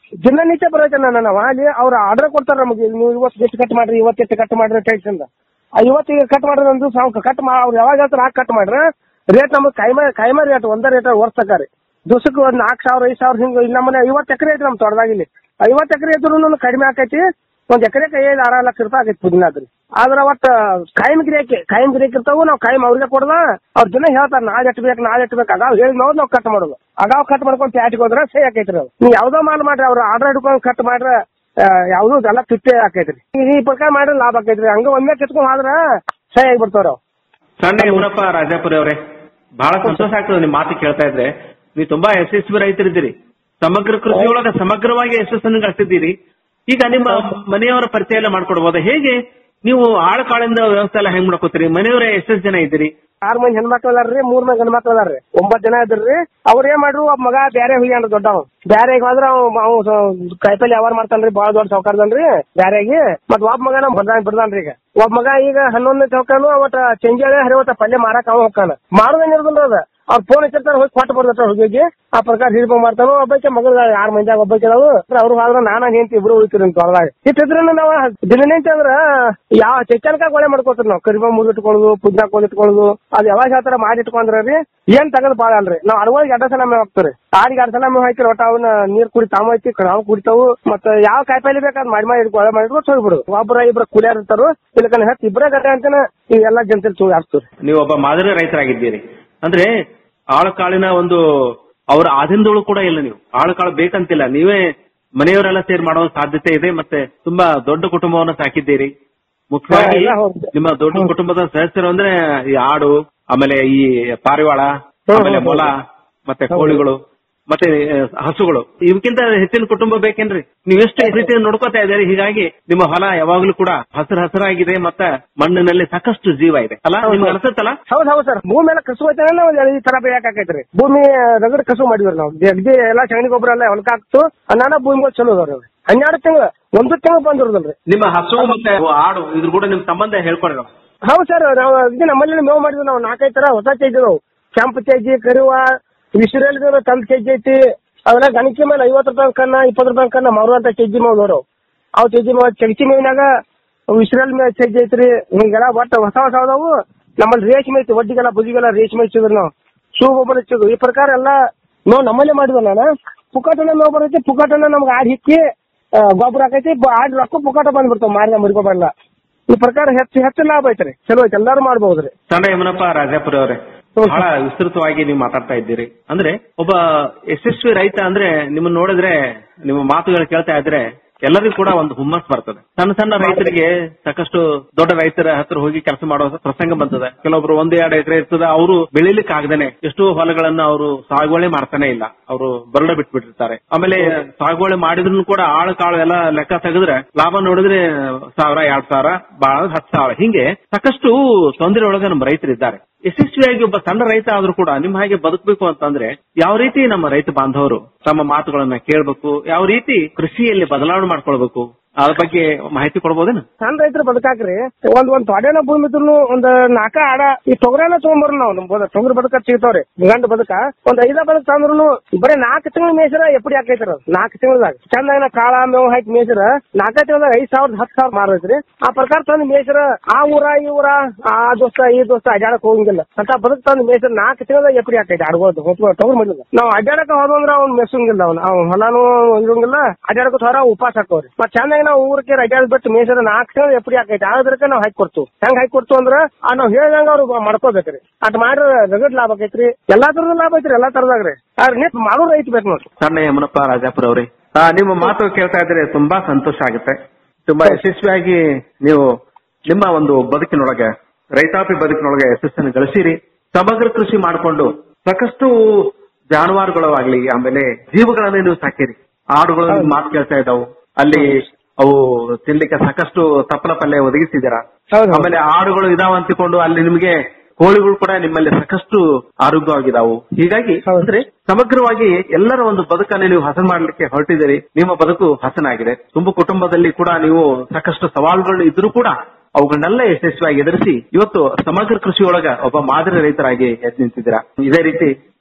ದಿನನಿತ್ಯ ಬರೈತೆ ನನ್ನ ನಾವು ಅಲ್ಲಿ ಅವ್ರ ಆರ್ಡರ್ ಕೊಡ್ತಾರ ನಮಗೆ ನೀವು ಇವತ್ತು ಎಷ್ಟು ಕಟ್ ಮಾಡ್ರಿ ಇವತ್ತು ಎಷ್ಟು ಕಟ್ ಮಾಡ್ರಿ ಟೈಟ್ಸ್ ಅಂತ ಇವತ್ತಿಗೆ ಕಟ್ ಮಾಡ್ರಿ ಅಂದ್ರು ಸಾವು ಕಟ್ ಮಾ ಅವ್ರು ಯಾವಾಗ ಹೇಳ್ತಾರ ಹಾಕಿ ಕಟ್ ಮಾಡ್ರ ರೇಟ್ ನಮಗೆ ಕೈಮ ಕೈಮ ರೇಟ್ ಒಂದೇ ರೇಟ್ ವರ್ಷಕ್ಕಾರಿ ದಿವಸಕ್ಕೆ ಒಂದ್ ನಾಲ್ಕು ಸಾವಿರ ಐದು ಸಾವಿರ ಹಿಂಗ ಇಲ್ಲ ನಮ್ಮನೆ ಐವತ್ತು ಎಕರೆ ಐತಿ ನಮ್ಮ ತೋಟದಾಗ ಇಲ್ಲಿ ಐವತ್ತು ಎಕರೆ ಇದ್ರು ಕಡಿಮೆ ಆಕೈತಿ ಒಂದ್ ಎಕರೆಗೆ ಐದು ಆರು ಲಕ್ಷ ರೂಪಾಯಿ ಆಗೈತಿ ಪುದೀನ ಅದ್ರಿ ಆದ್ರ ಒಟ್ಟ ಕಾಯಂ ಗಿರಿಯಾಕಿ ಕಾಯಂ ಗಿರಿಯಾಕಿ ಇರ್ತಾವು ನಾವು ಕಾಯಂ ಅವ್ರಿಗೆ ಕೊಡದ ಅವ್ರ ಜನ ಹೇಳ್ತಾರ ನಾಳೆ ಎಟ್ ಬೇಕು ನಾಳೆ ಎಟ್ ಬೇಕು ಅಗಾವ್ ಹೇಳಿ ನಾವು ನಾವು ಕಟ್ ಮಾಡೋದು ಅಗಾವ್ ಕಟ್ ಮಾಡ್ಕೊಂಡು ಪ್ಯಾಟಿಗೆ ಹೋದ್ರ ಸೇ ಆಕೈತ್ರಿ ಅದು ನೀವು ಯಾವ್ದೋ ಮಾಲ್ ಮಾಡ್ರಿ ಅವ್ರು ಆರ್ಡರ್ ಹಿಡ್ಕೊಂಡು ಕಟ್ ಮಾಡ್ರ ಯಾವ್ದು ಎಲ್ಲ ತುಟ್ಟೆ ಆಕೈತ್ರಿ ಈಗ ಈ ಪ್ರಕಾರ ಮಾಡ್ರೆ ಲಾಭ ಆಕೈತ್ರಿ ಹಂಗ ಒಮ್ಮೆ ಕಿತ್ಕೊಂಡ್ ಹೋದ್ರ ಸಹಿ ಆಗಿಬಿಡ್ತಾರ ಅವ್ ಸಣ್ಣ ಯಮುನಪ್ಪ ರಾಜಾಪುರಿ ಅವರೇ ಬಹಳ ಸಂತೋಷ ಆಗ್ತದೆ ನಿಮ್ ಮಾತು ಕೇಳ್ತಾ ಇದ್ರೆ ನೀವು ತುಂಬಾ ಯಶಸ್ವಿ ರೈತರಿದ್ದೀರಿ ಸಮಗ್ರ ಕೃಷಿಯೊಳಗ ಸಮಗ್ರವಾಗಿ ಯಶಸ್ಸನ್ನು ಗಳಿಸಿದ್ದೀರಿ ಈಗ ನಿಮ್ಮ ಮನೆಯವರ ಪರಿಚಯ ಎಲ್ಲ ಮಾಡ್ಕೊಡ್ಬೋದಾ ಹೇಗೆ ನೀವು ಆಳಕಾಳಿಂದ ವ್ಯವಸ್ಥೆ ಎಲ್ಲ ಹೆಂಗ್ ಮಾಡ್ಕೋತೀರಿ ಮನೆಯವರೇ ಎಷ್ಟೆಷ್ಟು ಜನ ಇದ್ದೀರಿ ಆರ್ ಮಂದಿ ಹೆಣ್ಮಕ್ಳು ಅದಾರ್ರಿ ಮೂರ್ ಮಂದಿ ಗಂಡ್ ಮಕ್ಳು ಅದಾರ್ರಿ ಒಂಬತ್ ಜನ ಇದ್ರಿ ಅವ್ರ ಏನ್ ಮಾಡ್ರು ಒಬ್ಬ ಮಗ ಬ್ಯಾರೆ ಹೋಗ್ಯಾನ್ರಿ ದೊಡ್ಡವ್ ಬ್ಯಾರೆ ಹೋದ್ರ ಅವ್ ಕಾಯಿಪಲ್ಲೆ ವ್ಯವಹಾರ ಮಾಡ್ತಾನ್ರಿ ಬಾಳ ದೊಡ್ಡ ಸಾವ್ಕಾರದನ್ರಿ ಬ್ಯಾರೆಗಿ ಮತ್ ಒಬ್ಬ ಮಗನ ಬರ್ದಾನ್ ಬಿಡ್ದಾನ್ರಿ ಈಗ ಒಬ್ಬ ಮಗ ಈಗ ಹನ್ನೊಂದನೇ ಚೌಕಾನು ಅವತ್ತ ಚೆಂಜಾಳೆ ಹರಿವತ್ತ ಪಲ್ಯ ಮಾರಾಕ ಅವ ಹೋಗ್ತಾನ ಮಾರುದೇನ್ ಇರೋದಿಲ್ಲ ಅದ ಅವ್ರ ಫೋನ್ ಹಚ್ಚಿರ್ತಾರ ಹೋಗಿ ಕೊಟ್ಟು ಬರ್ತಾರ ಹೋಗಿ ಆ ಪ್ರಕಾರ ಹಿಡ್ಕೊಂಡ್ ಮಾಡ್ತಾನು ಒಬ್ಬಕ್ಕೆ ಮಗಳ ಆರ್ ಮಂದಿಯಾಗ ಒಬ್ಬಕ್ಕೆ ಅದಾವು ಅವ್ರು ಆದ್ರ ನಾನ ಹೆಂಡತಿ ಇಬ್ರು ಹೋಗ್ತೀರಿ ತೊಳದಾಗ ಇಟ್ಟಿದ್ರ ನಾವ್ ದಿನನಿತ್ಯ ಅಂದ್ರ ಯಾವ ಚೆಚ್ಚನ್ಕ ಗೊಳೆ ಮಾಡ್ಕೋತೀರಿ ನಾವು ಕರಿಬ ಮುಗಿಟ್ಕೊಳ್ಳೋದು ಪುದ್ನ ಇಟ್ಕೊಳ್ಳೋದು ಅದ್ ಯಾವಾಗ ಹೇಳ್ತಾರ ಮಾಡಿ ಇಟ್ಕೊಂಡ್ರಿ ಏನ್ ತಗದ್ ಬಾಳ ಅಲ್ರಿ ನಾವ್ ಅರವಳಿಗೆ ಎರಡ ಸಲ ಮೇವ್ ಹಾಕ್ತಾರಿ ಆರಿಗೆ ಎರಡ್ ಸಲ ಮೇವ್ ಹಾಕಿರಿ ಒಟ್ಟ ಅವನ್ನ ನೀರ್ ಕುಡಿ ತಾವು ಐತಿ ನಾವು ಕುಡಿತಾವು ಮತ್ತ ಯಾವ ಕಾಯಿಪಲ್ಲೆ ಬೇಕಾದ್ ಮಾಡಿ ಮಾಡಿ ಗೊಳೆ ಮಾಡಿ ಇಟ್ಕೊಂಡು ಹೋಗ್ಬಿಡು ಒಬ್ರ ಇಬ್ರ ಕುಲಿಯಾರ್ ಇರ್ತಾರು ಇಲ್ಲಕನ ಹತ್ತಿ ಇಬ್ರ ಗಡ್ಡೆ ಅಂತಾನೆ ಇವೆಲ್ಲ ಜನತೆ ತೂ ಹಾಕ್ತಾರೆ ನೀವು ಒಬ್ಬ ಮಾದರಿ ರೈತರಾಗಿದ್ದೀರಿ ಅಂದ್ರೆ ಆಳುಕಾಳಿನ ಒಂದು ಅವರ ಆಧೀನದೊಳು ಕೂಡ ಇಲ್ಲ ನೀವು ಆಳುಕಾಳು ಬೇಕಂತಿಲ್ಲ ನೀವೇ ಮನೆಯವರೆಲ್ಲ ಸೇರಿ ಮಾಡೋ ಸಾಧ್ಯತೆ ಇದೆ ಮತ್ತೆ ತುಂಬಾ ದೊಡ್ಡ ಕುಟುಂಬವನ್ನು ಸಾಕಿದ್ದೀರಿ ಮುಖ್ಯವಾಗಿ ಹಾ, ಎಲ್ಲ ಹೌದು. ನಿಮ್ಮ ದೊಡ್ಡ ಕುಟುಂಬದ ಸದಸ್ಯರು ಅಂದ್ರೆ ಈ ಆಡು ಆಮೇಲೆ ಈ ಪಾರಿವಾಳ ಹ್ಮ್, ಆಮೇಲೆ ಹ್ಮ್, ಮೊಲ ಮತ್ತೆ ಕೋಳಿಗಳು ಮತ್ತೆ ಆ, ಹಸುಗಳು ಇವಕ್ಕಿಂತ ಹೆಚ್ಚಿನ ಕುಟುಂಬ ಬೇಕೇನ್ರಿ ನೀವು ಎಷ್ಟು ರೀತಿಯಿಂದ ನೋಡ್ಕೋತಾ ಇದ್ದೀರಿ ಹೀಗಾಗಿ ನಿಮ್ಮ ಹೊಲ ಯಾವಾಗ್ಲೂ ಕೂಡ ಹಸಿರು ಹಸಿರಾಗಿದೆ ಮತ್ತೆ ಮಣ್ಣಿನಲ್ಲಿ ಸಾಕಷ್ಟು ಜೀವ ಇದೆ ಅಲ್ಲ ಹೌದು. ನಿಮ್ಗೆ ಅನ್ಸುತ್ತಲ್ಲ ಹೌದ್ ಹೌದ್ ಸರ್ ಭೂಮಿ ಎಲ್ಲ ಕಸು ಐತೆ ನಾವು ಈ ತರ ಬೇಕಾಕೈತ್ರಿ ಭೂಮಿ ರಗಡ್ ಕಸು ಮಾಡಿವ್ರಿ ನಾವು ಅಗ್ದಿ ಎಲ್ಲಾ ಸಗಣಿ ಗೊಬ್ಬರ ಎಲ್ಲ ಹೊಲಕ ಹಾಕ್ತು ಅನ್ನಾನ ಭೂಮಿಗಳು ಚಲೋ ಅದಾವ್ರಿ ಅವ್ರು. ಹನ್ನೆರಡು ತಿಂಗಳು ಒಂದು ತಿಂಗಳು ಬಂದಿರೋದಲ್ರಿ ನಿಮ್ಮ ಹಸು ಮತ್ತೆ ಆಡು ಇದ್ರ ಕೂಡ ನಿಮ್ ಸಂಬಂಧ ಹೇಳ್ಕೊಡ್ರಿ ಹೌದ್ ಸರ್ ನಾವು ಅಗ್ದಿ ನಮ್ಮಲ್ಲಿ ಮೇವು ಮಾಡಿದ್ವಿ ನಾವು ನಾಲ್ಕೈದು ತರ ಹೊಸ ಚೇಜಿ ನಾವು ಕೆಂಪು ಚೇಜಿ ಕರಿವ ವಿಶ್ರಲ್ಲಿ ತಂದ್ ಚೇಜಿ ಐತಿ ಅವೆಲ್ಲ ಗಣಕಿ ಮೇಲೆ ಐವತ್ತು ರೂಪಾಯಿ ಕನ್ನ ಇಪ್ಪತ್ತು ರೂಪಾಯಿ ಕನ್ನ ಮಾರುವಂತ ಚೇಜಿ ಮೇವು ನೋಡು ಅವ್ ಚೇಜಿ ಮೇವು ಚಗಚಿ ಮೇವಿನಾಗ ವಿಶ್ರಲ್ ಮೇಲೆ ಚೇಜಿ ಐತ್ರಿ ಹಿಂಗೆಲ್ಲ ಒಟ್ಟ ಹೊಸ ಹೊಸ ಅದಾವು ನಮ್ಮಲ್ಲಿ ರೇಷ್ಮೆ ಐತಿ ಒಡ್ಡಿಗೆಲ್ಲ ಬುದಿಗೆಲ್ಲ ರೇಷ್ಮೆ ಹಚ್ಚಿದ್ರು ನಾವು ಶೂ ಗೊಬ್ಬರ ಹಚ್ಚಿದ್ರು ಈ ಪ್ರಕಾರ ಎಲ್ಲ ನಾವು ನಮ್ಮಲ್ಲೇ ಮಾಡಿದ್ವಿ ನಾನು ಪುಕಾಟನ ಮೇವು ಬರ್ತೈತಿ ಪುಕಾಟನ ನಮ್ಗೆ ಆಡ್ ಹಿಕ್ಕಿ ಆ, ಗೊಬ್ಬರ ಹಾಕೈತಿ ಬ- ಆಡ್ ರೊಕ್ಕ ಪುಕಾಟ ಬಂದ್ಬಿಡ್ತಾವ ಮಾರಿದ ಮರಿಗೋಬಲ್ಲ ಈ ಪ್ರಕಾರ ಹೆಚ್ಚು ಹೆಚ್ಚು ಲಾಭ ಐತ್ರಿ ಚಲೋ ಐತಿ ಎಲ್ಲಾರು ಮಾಡ್ಬಹುದ್ರಿ ಸಣ್ಣ ಯಮನಪ್ಪ ರಾಜಾಪುರ ಅವರೇ ಹೌದು. ಬಹಳ ವಿಸ್ತೃತವಾಗಿ ನೀವು ಮಾತಾಡ್ತಾ ಇದ್ದೀರಿ ಅಂದ್ರೆ ಒಬ್ಬ ಯಶಸ್ವಿ ರೈತ ಅಂದ್ರೆ ನಿಮ್ಮನ್ನ ನೋಡಿದ್ರೆ ನಿಮ್ಮ ಮಾತುಗಳು ಕೇಳ್ತಾ ಇದ್ರೆ ಎಲ್ಲರಿಗೂ ಕೂಡ ಒಂದು ಹುಮ್ಮಸ್ ಬರ್ತದೆ ಸಣ್ಣ ಸಣ್ಣ ರೈತರಿಗೆ ಸಾಕಷ್ಟು ದೊಡ್ಡ ರೈತರ ಹತ್ರ ಹೋಗಿ ಕೆಲಸ ಮಾಡೋ ಪ್ರಸಂಗ ಬಂತದೆ ಕೆಲವೊಬ್ರು ಒಂದು ಎರಡು ಎಕರೆ ಇರ್ತದೆ ಅವರು ಬೆಳಿಲಿಕ್ಕೆ ಆಗದೇನೆ ಎಷ್ಟೋ ಹೊಲಗಳನ್ನ ಅವರು ಸಾಗುವಳಿ ಮಾಡ್ತಾನೆ ಇಲ್ಲ ಅವರು ಬರಡ ಬಿಟ್ಬಿಟ್ಟಿರ್ತಾರೆ ಆಮೇಲೆ ಸಾಗುವಳಿ ಮಾಡಿದ್ರು ಕೂಡ ಆಳು ಕಾಳು ಎಲ್ಲ ಲೆಕ್ಕ ತೆಗೆದ್ರೆ ಲಾಭ ನೋಡಿದ್ರೆ ಸಾವಿರ ಎರಡ್ ಸಾವಿರ ಬಾಳ ಹತ್ತು ಸಾವಿರ ಹಿಂಗೆ ಸಾಕಷ್ಟು ತೊಂದರೆ ಒಳಗೆ ನಮ್ಮ ರೈತರಿದ್ದಾರೆ ಯಶಸ್ವಿಯಾಗಿ ಒಬ್ಬ ಸಣ್ಣ ರೈತ ಆದ್ರೂ ಕೂಡ ನಿಮ್ಮ ಹಾಗೆ ಬದುಕಬೇಕು ಅಂತಂದ್ರೆ ಯಾವ ರೀತಿ ನಮ್ಮ ರೈತ ಬಾಂಧವರು ತಮ್ಮ ಮಾತುಗಳನ್ನ ಕೇಳಬೇಕು ಯಾವ ರೀತಿ ಕೃಷಿಯಲ್ಲಿ ಬದಲಾವಣೆ ಮಾಡ್ಕೊಳ್ಬೇಕು ಅದ್ರ ಬಗ್ಗೆ ಮಾಹಿತಿ ಕೊಡ್ಬೋದೇನು ಸಣ್ಣ ರೈತರು ಬದುಕಾಕ್ರಿ ಒಂದ್ ಒಂದ್ ತೊಡೆನ ಭೂಮಿ ಇದ್ರು ಒಂದ್ ನಾಕ ಆಡ ಈ ತೊಗರನ ತಗೊಂಬರ್ ನಾವು ನಮ್ ಬದ- ತೊಗರಿ ಬದುಕ ಸಿಗ್ತಾವ್ರಿ ಗಂಡ ಬದುಕ ಒಂದ್ ಐದ ಬದುಕ ತಂದ್ರು ಬರೀ ನಾಲ್ಕು ತಿಂಗಳ ಮೇಸರ ಎಪ್ಪಡಿ ಹಾಕೈತ್ರ ನಾಲ್ಕು ತಿಂಗಳದಾಗ ಚಂದ ಕಾಳ ಮೇವು ಹಾಕಿ ಮೇಸರ ನಾಲ್ಕೈ ತಿಂಗಳದಾಗ ಐದ್ ಸಾವಿರದ ಹತ್ತು ಸಾವಿರ ಮಾರೈತ್ರಿ ಆ ಪ್ರಕಾರ ತಂದ್ ಮೇಸರ ಆ ಊರ ಈ ಊರ ಆ ದೋಸ್ತ ಈ ದೋಸ್ತ ಅಡ್ಯಾಡಕ್ ಹೋಗಂಗಿಲ್ಲ ಅಂತ ಬದುಕ್ ತಂದ್ ಮೇಸರ ನಾಲ್ಕು ತಿಂಗಳದಾಗ ಎಪ್ಪಡಿ ಹಾಕೈತಿ ಆಡ್ಬೋದು ತೊಗರಿ ಮಾಡಿಲ್ಲ ನಾವು ಅಡ್ಯಾಡಕ ಹೋದಂದ್ರ ಅವ್ನ್ ಮೆಸಂಗಿಲ್ಲ ಅವ್ನ ಅವ್ನ ಹೊಲಾನು ಇರಂಗಿಲ್ಲ ಅಡ್ಯಾಡಕ ಹೊರ ಉಪವಾಸ ಹಾಕೋರಿ ಮತ್ ಚಂದಾಗಿ ನಾವು ಊರಕ್ಕೆ ಅಡ್ಯಾಡ್ ಬಿಟ್ಟು ಮೇಸರ ನಾಲ್ಕು ತಿಂಗಳು ಎಪ್ಪಡಿ ಹಾಕೈತಿ ಆದ್ರಕ್ಕೆ ನಾವು ಹಾಕಿ ಕೊಡ್ತು ಹೆಂಗ್ ಹಾಕಿ ಕೊಡ್ತು ಅಂದ್ರ ಆ ನಾವ್ ಹೇಳ್ದಂಗ ಅವ್ರು ಮಾಡ್ಕೋಬೇಕ್ರಿ ಅಟ್ ಮಾಡ್ರ ರಗಡ್ ಲಾಭ ಆಕೈತ್ರಿ ಎಲ್ಲಾ ತರದ ಲಾಭ ಐತ್ರಿ ಎಲ್ಲಾ ತರದಾಗ್ರಿ ಆದ್ರೆ ನಿತ್ ಮಾಡೋ ರೈತ ಬೇಕು ನೋಡ್ರಿ ಸಣ್ಣ ಯಮನಪ್ಪ ರಾಜಾಪುರ ಅವರೇ ಆ, ನಿಮ್ಮ ಮಾತು ಕೇಳ್ತಾ ಇದ್ರೆ ತುಂಬಾ ಸಂತೋಷ ಆಗುತ್ತೆ ತುಂಬಾ ಯಶಸ್ವಿಯಾಗಿ ನೀವು ನಿಮ್ಮ ಒಂದು ಬದುಕಿನೊಳಗೆ ರೈತಾಪಿ ಬದುಕಿನೊಳಗೆ ಯಶಸ್ಸನ್ನು ಗಳಿಸಿರಿ ಸಮಗ್ರ ಕೃಷಿ ಮಾಡಿಕೊಂಡು ಸಾಕಷ್ಟು ಜಾನುವಾರುಗಳು ಆಗ್ಲಿ ಆಮೇಲೆ ಜೀವಗಳನ್ನ ನೀವು ಸಾಕಿರಿ ಆಡುಗಳು ನಿಮ್ ಮಾತು ಕೇಳ್ತಾ ಇದ್ದಾವು ಅಲ್ಲಿ ಅವು ತಿನ್ಲಿಕ್ಕೆ ಸಾಕಷ್ಟು ತಪ್ಪಲ ಪಲ್ಯ ಒದಗಿಸಿದ್ದೀರಾ ಹೌದು ಆಮೇಲೆ ಆಡುಗಳು ಇದಾವ ಅಂತಿಕೊಂಡು ಅಲ್ಲಿ ನಿಮಗೆ ಕೋಳಿಗಳು ಕೂಡ ನಿಮ್ಮಲ್ಲಿ ಸಾಕಷ್ಟು ಆರೋಗ್ಯವಾಗಿದಾವು ಹೀಗಾಗಿ ಹೌದು. ಅಂದ್ರೆ ಸಮಗ್ರವಾಗಿ ಎಲ್ಲರ ಒಂದು ಬದುಕನ್ನು ನೀವು ಹಸನ್ ಮಾಡ್ಲಿಕ್ಕೆ ಹೊರಟಿದ್ದೀರಿ ನಿಮ್ಮ ಬದುಕು ಹಸನಾಗಿದೆ ತುಂಬ ಕುಟುಂಬದಲ್ಲಿ ಕೂಡ ನೀವು ಸಾಕಷ್ಟು ಸವಾಲುಗಳು ಇದ್ರೂ ಕೂಡ ಅವುಗಳನ್ನೆಲ್ಲ ಯಶಸ್ವಿಯಾಗಿ ಎದುರಿಸಿ ಇವತ್ತು ಸಮಗ್ರ ಕೃಷಿಯೊಳಗ ಒಬ್ಬ ಮಾದರಿ ರೈತರಾಗಿ ಎದ್ದು ನಿಂತಿದ್ದೀರಾ ಇದೇ ರೀತಿ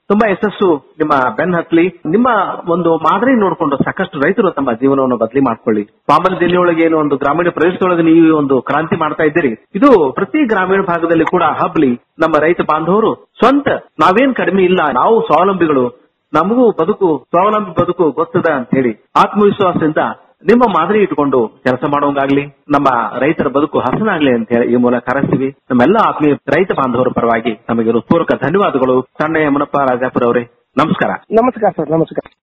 ತುಂಬಾ ಯಶಸ್ಸು ನಿಮ್ಮ ಬೆನ್ ಹತ್ಲಿ ನಿಮ್ಮ ಒಂದು ಮಾದರಿ ನೋಡಿಕೊಂಡು ಸಾಕಷ್ಟು ರೈತರು ತಮ್ಮ ಜೀವನವನ್ನು ಬದಲಿ ಮಾಡ್ಕೊಳ್ಳಿ ಪಾಮಲ್ ಜಿಲ್ಲೆಯೊಳಗೆ ಏನು ಒಂದು ಗ್ರಾಮೀಣ ಪ್ರದೇಶದೊಳಗೆ ನೀವು ಒಂದು ಕ್ರಾಂತಿ ಮಾಡ್ತಾ ಇದ್ದೀರಿ ಇದು ಪ್ರತಿ ಗ್ರಾಮೀಣ ಭಾಗದಲ್ಲಿ ಕೂಡ ಹಬ್ಲಿ ನಮ್ಮ ರೈತ ಬಾಂಧವರು ಸ್ವಂತ ನಾವೇನ್ ಕಡಿಮೆ ಇಲ್ಲ ನಾವು ಸ್ವಾವಲಂಬಿಗಳು ನಮಗೂ ಬದುಕು ಸ್ವಾವಲಂಬಿ ಬದುಕು ಗೊತ್ತದ ಅಂತ ಹೇಳಿ ಆತ್ಮವಿಶ್ವಾಸದಿಂದ ನಿಮ್ಮ ಮಾದರಿ ಇಟ್ಕೊಂಡು ಕೆಲಸ ಮಾಡೋಂಗಾಗ್ಲಿ ನಮ್ಮ ರೈತರ ಬದುಕು ಹಸನಾಗ್ಲಿ ಅಂತ ಹೇಳಿ ಈ ಮೂಲಕ ಕರೆಸ್ತೀವಿ ನಮ್ಮೆಲ್ಲ ಆತ್ಮೀಯ ರೈತ ಬಾಂಧವರ ಪರವಾಗಿ ನಮಗೆ ಹೃತ್ಪೂರ್ವಕ ಧನ್ಯವಾದಗಳು ಸಣ್ಣ ಯಮನಪ್ಪ ರಾಜಾಪುರ ಅವರೇ ನಮಸ್ಕಾರ ನಮಸ್ಕಾರ ಸರ್ ನಮಸ್ಕಾರ